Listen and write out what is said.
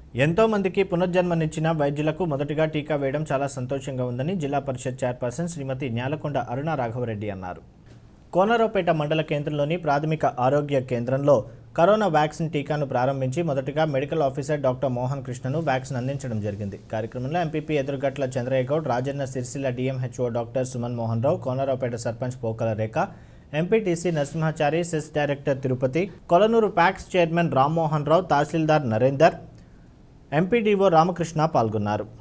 ఎంతో మందికి పునర్జన్మనిచ్చిన వైద్యులకు మొదటిగా టీకా వేయడం చాలా సంతోషంగా ఉందని జిల్లా పరిషత్ చైర్పర్సన్ శ్రీమతి న్యాలకొండ అరుణ రాఘవరెడ్డి అన్నారు కోనరావుపేట మండల కేంద్రంలోని ప్రాథమిక ఆరోగ్య కేంద్రంలో కరోనా వ్యాక్సిన్ టీకాను ప్రారంభించి మొదటగా మెడికల్ ఆఫీసర్ డాక్టర్ మోహన్ కృష్ణను వ్యాక్సిన్ అందించడం జరిగింది కార్యక్రమంలో MPP Edurugatla Chandraiah Goud Rajanna Sircilla DMHO doctor Suman Mohan Rao Konaraopet sarpanch Pokala Rekha MPTC Narasimhachari CESS director Tirupati Kolanur PACS chairman Rammohan Rao tahsildar Narender MPDO Ramakrishna పాల్గొన్నారు